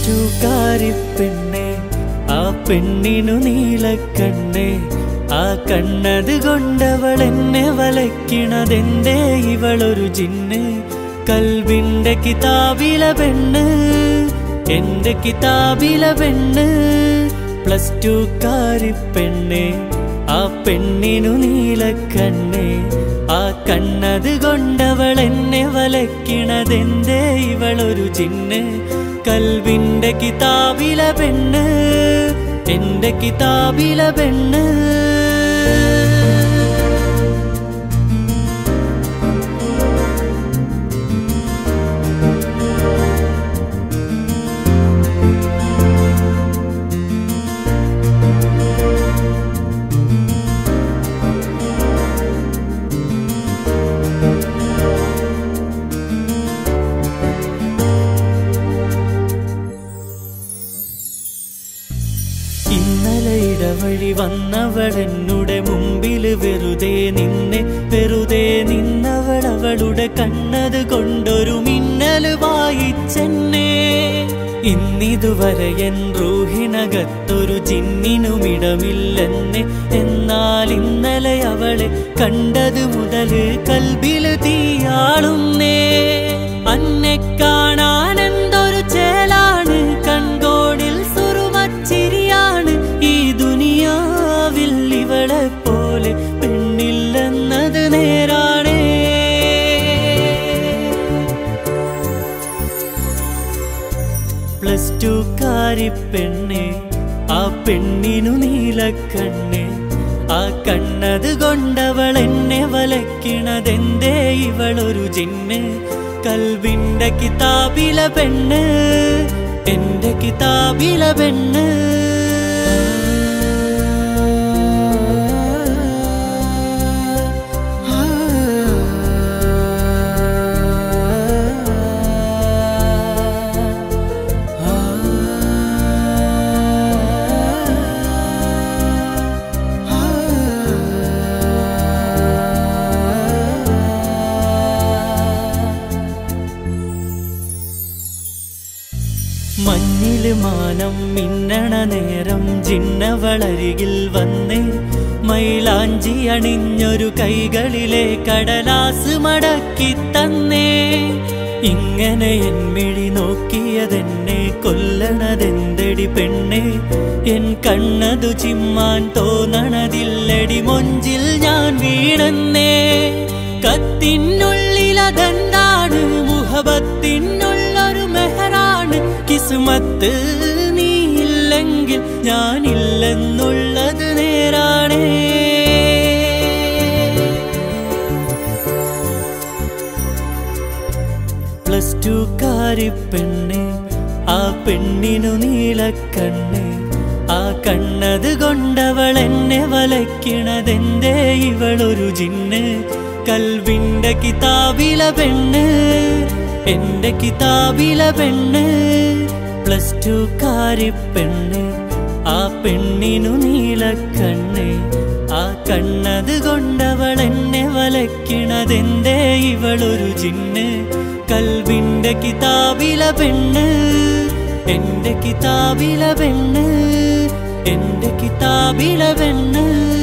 to കാരിപ്പെണ്ണെ ആ പെണ്ണിനു നീലക്കണ്ണെ ആ കണ്ണത് കൊണ്ടവൾ എന്നെ വലയ്ക്കണതെന്തേ ഇവളൊരു ജിന്ന് കൽവിന്റെ കിതാബിലെ പെണ്ണ് എന്റെ കിതാബിലെ പെണ്ണ് പ്ലസ് ടു കാരിപ്പെണ്ണെ ആ പെണ്ണിനു നീലക്കണ്ണെ ആ കണ്ണത് കൊണ്ടവൾ എന്നെ വലയ്ക്കണതെന്തേ ഇവളൊരു ജിന്ന് കൽവിന്റെ കിതാബിലെ പെണ്ണ് എന്റെ കിതാബിലെ പെണ്ണ് ഇന്നലെ ഇടവഴി വന്നവൾ എന്നുടെ മുമ്പിൽ വെറുതെ നിന്നെ വെറുതെ നിന്നവൾ അവളുടെ കണ്ണത് കൊണ്ടൊരു മിന്നൽ വായിച്ചെന്നെ ഇന്നിതുവരെ എൻ റൂഹിനകത്തൊരു ജിന്നിനുമിടമില്ലെന്നെ എന്നാൽ ഇന്നലെ അവളെ കണ്ടത് മുതൽ കൽബിൽ തീയാളുന്നേ അന്നെ കാണാൻ എന്തൊരു ചേലാണ് കൺകോണിൽ സുറുമച്ചിരിയാണ് ഈ ദുനിയാവിൽ ഇവളെ പോലെ പെണ്ണില്ലെന്നത് നേരാണേ പ്ലസ് ടു കാരി പെണ്ണെ ആ പെണ്ണിനു നീലക്കണ്ണെ ആ കണ്ണത് കൊണ്ടവൾ എന്നെ വലയ്ക്കണതെന്തേ ഇവളൊരു ജിന്ന് കൽവിന്റെ കിതാബിലെ പെണ്ണ് എന്റെ കിതാബിലെ പെണ്ണ് മഞ്ഞില് മാനം മിന്നണ നേരം ജിന്നവളരികിൽ വന്നേ മൈലാഞ്ചി അണിഞ്ഞൊരു കൈകളിലെ കടലാസ് മടക്കി തന്നേ ഇങ്ങനെ എന്മിഴി നോക്കിയതെന്നെ കൊല്ലണതെന്തടി പെണ്ണെ എൻ കണ്ണതു ചിമ്മാൻ തോന്നണതില്ലടി മൊഞ്ചിൽ ഞാൻ വീണന്നേ കത്തിനുള്ളിലതെന്താണ് മുഹബത്തിനുള്ളൊരു മെഹറാണ് കിസ്മത്ത് നീ ഇല്ലെങ്കിൽ ഞാനില്ലെന്നുള്ളത് നേരാണേ പ്ലസ് ടു കാരി പെണ്ണെ ആ പെണ്ണിനു നീലക്കണ്ണെ ആ കണ്ണത് കൊണ്ടവൾ എന്നെ വലയ്ക്കണതെന്തേ ഇവളൊരു ജിന്ന് കൽവിന്റെ കിതാബിലെ പെണ്ണ് എന്റെ കിതാബിലെ പെണ്ണ് പ്ലസ് ടു കാരി പെണ്ണ് ആ പെണ്ണിനു നീലക്കണ്ണെ ആ കണ്ണത് കൊണ്ടവൾ എന്നെ വലയ്ക്കണതെന്തേ ഇവളൊരു ജിന്ന് കൽവിന്റെ കിതാബിലെ പെണ്ണ് എന്റെ കിതാബിലെ പെണ്ണ് എന്റെ കിതാബിലെ പെണ്ണ്